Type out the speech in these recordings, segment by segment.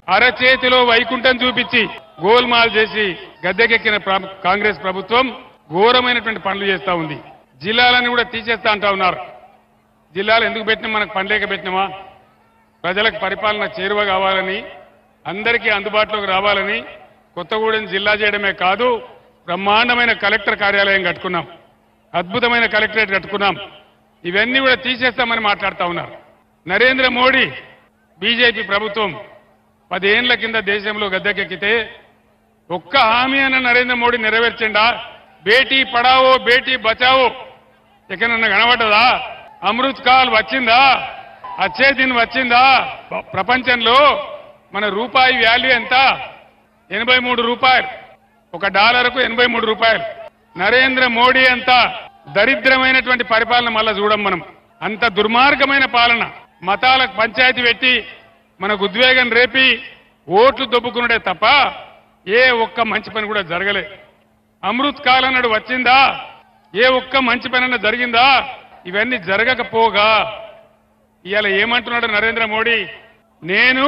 అరచేతిలో వైకుంఠం చూపించి గోల్మాల్ చేసి గద్దెకెక్కిన ప్ర- కాంగ్రెస్ ప్రభుత్వం ఘోరమైనటువంటి పనులు చేస్తా ఉంది జిల్లాలను కూడా తీసేస్తా అంటా ఉన్నారు జిల్లాలు ఎందుకు పెట్టినా మనకు పనిలేక పెట్టినామా ప్రజలకు పరిపాలన చేరువ కావాలని అందరికీ అందుబాటులోకి రావాలని కొత్తగూడెం జిల్లా చేయడమే కాదు బ్రహ్మాండమైన కలెక్టర్ కార్యాలయం కట్టుకున్నాం అద్భుతమైన కలెక్టరేట్ కట్టుకున్నాం ఇవన్నీ కూడా తీసేస్తామని మాట్లాడుతా ఉన్నారు నరేంద్ర మోడీ బీజేపీ ప్రభుత్వం పదేళ్ల కింద దేశంలో గద్దెకెక్కితే ఒక్క హామీ అన్న నరేంద్ర మోడీ నెరవేర్చిండా బేటీ పడావో బేటీ బచావో ఎక్కడన్నా కనబడ్డదా అమృత్ కాల్ వచ్చిందా అచ్చే దిన్ వచ్చిందా ప- ప్రపంచంలో మన రూపాయి వాల్యూ ఎంత ఎనభై మూడు రూపాయలు ఒక డాలర్కు ఎనభై మూడు రూపాయలు నరేంద్ర మోడీ అంత దరిద్రమైనటువంటి పరిపాలన మళ్ళా చూడం మనం అంత దుర్మార్గమైన పాలన మతాలకు పంచాయతీ పెట్టి మనకు ఉద్వేగం రేపి ఓట్లు దొబ్బుకున్నాడే తప్ప ఏ ఒక్క మంచి పని కూడా జరగలే అమృత్ కాల్ అన్నాడు వచ్చిందా ఏ ఒక్క మంచి పని అన్న జరిగిందా ఇవన్నీ జరగకపోగా ఇవాళ ఏమంటున్నాడు నరేంద్ర మోడీ నేను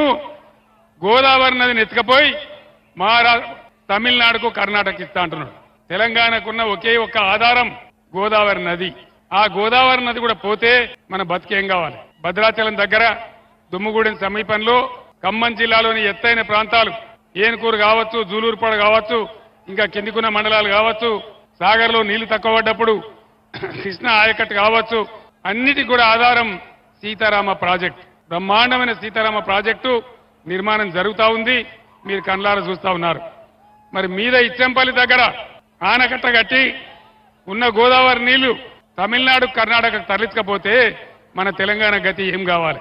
గోదావరి నదిని ఎత్తుకపోయి మహారా తమిళనాడుకు కర్ణాటక ఇస్తా అంటున్నాడు తెలంగాణకున్న ఒకే ఒక్క ఆధారం గోదావరి నది ఆ గోదావరి నది కూడా పోతే మన బతికేం కావాలి భద్రాచలం దగ్గర దుమ్ముగూడెం సమీపంలో ఖమ్మం జిల్లాలోని ఎత్తైన ప్రాంతాలు ఏనుకూరు కావచ్చు జూలూరుపాడు కావచ్చు ఇంకా కిందికున్న మండలాలు కావచ్చు సాగర్లో నీళ్లు తక్కువ పడ్డప్పుడు కృష్ణ ఆయకట్టు కావచ్చు అన్నిటికి కూడా ఆధారం సీతారామ ప్రాజెక్ట్ బ్రహ్మాండమైన సీతారామ ప్రాజెక్టు నిర్మాణం జరుగుతా ఉంది మీరు కళ్ళారా చూస్తా ఉన్నారు మరి మీద ఇచ్చంపల్లి దగ్గర ఆనకట్ట కట్టి ఉన్న గోదావరి నీళ్లు తమిళనాడు కర్ణాటకకు తరలించకపోతే మన తెలంగాణ గతి ఏం కావాలి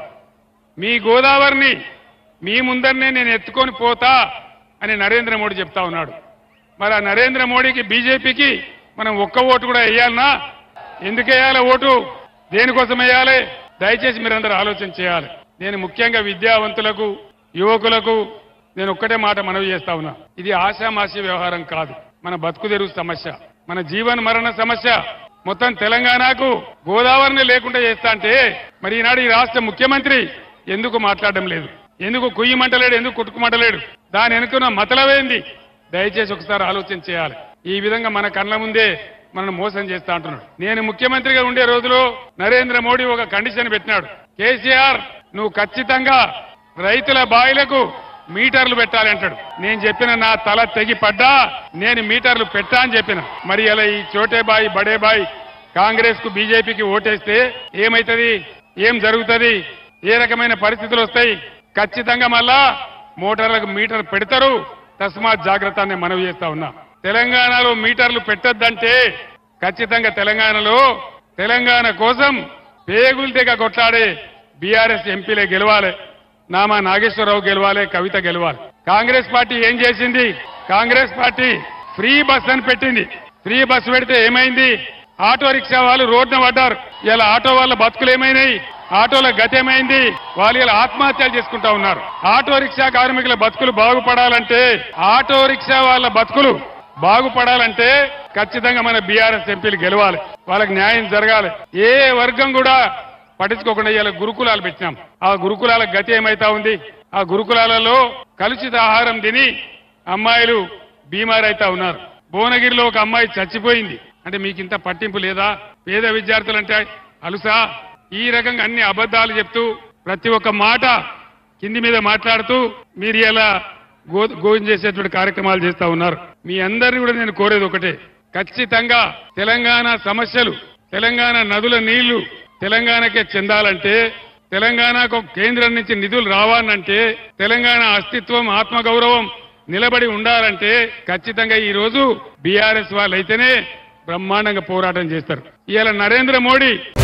మీ గోదావరిని మీ ముందరనే నేను ఎత్తుకొని పోతా అని నరేంద్ర మోడీ చెప్తా ఉన్నాడు మరి ఆ నరేంద్ర మోడీకి బీజేపీకి మనం ఒక్క ఓటు కూడా వేయాలనా ఎందుకు వేయాలి ఓటు దేనికోసం వేయాలి దయచేసి మీరందరూ ఆలోచన చేయాలి నేను ముఖ్యంగా విద్యావంతులకు యువకులకు నేను ఒక్కటే మాట మనవి చేస్తా ఉన్నా ఇది ఆశామాషి వ్యవహారం కాదు మన బతుకు తెరువు సమస్య మన జీవన మరణ సమస్య మొత్తం తెలంగాణకు గోదావరిని లేకుండా చేస్తా అంటే మరి ఈనాడు ఈ రాష్ట్ర ముఖ్యమంత్రి ఎందుకు మాట్లాడడం లేదు ఎందుకు కుయ్యమంటలేడు ఎందుకు కుట్టుకుమంటలేడు దాని వెనుకున్న మతలవేంది దయచేసి ఒకసారి ఆలోచన చేయాలి ఈ విధంగా మన కళ్ళ ముందే మనల్ని మోసం చేస్తా అంటున్నాడు నేను ముఖ్యమంత్రిగా ఉండే రోజులో నరేంద్ర మోడీ ఒక కండిషన్ పెట్టినాడు కేసీఆర్ నువ్వు ఖచ్చితంగా రైతుల బాయిలకు మీటర్లు పెట్టాలి అంటాడు నేను చెప్పిన నా తల తెగి పడ్డా నేను మీటర్లు పెట్టా అని చెప్పిన మరి ఇలా ఈ చోటే బాయి బడే బాయి కాంగ్రెస్ కు బీజేపీకి ఓటేస్తే ఏమైతది ఏం జరుగుతది ఏ రకమైన పరిస్థితులు వస్తాయి ఖచ్చితంగా మళ్ళా మోటార్లకు మీటర్ పెడతారు తస్మాత్ జాగ్రత్త అని మనవి చేస్తా ఉన్నా తెలంగాణలో మీటర్లు పెట్టొద్దంటే ఖచ్చితంగా తెలంగాణలో తెలంగాణ కోసం పేగులు తెగ కొట్లాడే బీఆర్ఎస్ ఎంపీలే గెలవాలి నామా నాగేశ్వరరావు గెలవాలి కవిత గెలవాలి కాంగ్రెస్ పార్టీ ఏం చేసింది కాంగ్రెస్ పార్టీ ఫ్రీ బస్ అని పెట్టింది ఫ్రీ బస్ పెడితే ఏమైంది ఆటో రిక్షా వాళ్ళు రోడ్డున పడ్డారు ఇలా ఆటో వాళ్ళ బతుకులు ఏమైనాయి ఆటోల గతి ఏమైంది వాళ్ళు ఇలా ఆత్మహత్యలు చేసుకుంటా ఉన్నారు ఆటో రిక్షా కార్మికుల బతుకులు బాగుపడాలంటే ఆటో రిక్షా వాళ్ళ బతుకులు బాగుపడాలంటే ఖచ్చితంగా మన బీఆర్ఎస్ ఎంపీలు గెలవాలి వాళ్ళకి న్యాయం జరగాలి ఏ వర్గం కూడా పట్టించుకోకుండా ఇలా గురుకులాలు పెట్టినాం ఆ గురుకులాల గతి ఏమైతా ఉంది ఆ గురుకులాలలో కలుషిత ఆహారం తిని అమ్మాయిలు బీమారైతా ఉన్నారు భువనగిరిలో ఒక అమ్మాయి చచ్చిపోయింది అంటే మీకు ఇంత పట్టింపు లేదా పేద విద్యార్థులంటే అలుసా ఈ రకంగా అన్ని అబద్ధాలు చెప్తూ ప్రతి ఒక్క మాట కింది మీద మాట్లాడుతూ మీరు ఇలా గో గోవింద చేసేటువంటి కార్యక్రమాలు చేస్తా ఉన్నారు మీ అందరిని కూడా నేను కోరేది ఒకటే ఖచ్చితంగా తెలంగాణ సమస్యలు తెలంగాణ నదుల నీళ్లు తెలంగాణకే చెందాలంటే తెలంగాణకు కేంద్రం నుంచి నిధులు రావాలంటే తెలంగాణ అస్తిత్వం ఆత్మగౌరవం నిలబడి ఉండాలంటే ఖచ్చితంగా ఈ రోజు బీఆర్ఎస్ వాళ్ళైతేనే బ్రహ్మాండంగా పోరాటం చేస్తారు ఇవాళ నరేంద్ర మోడీ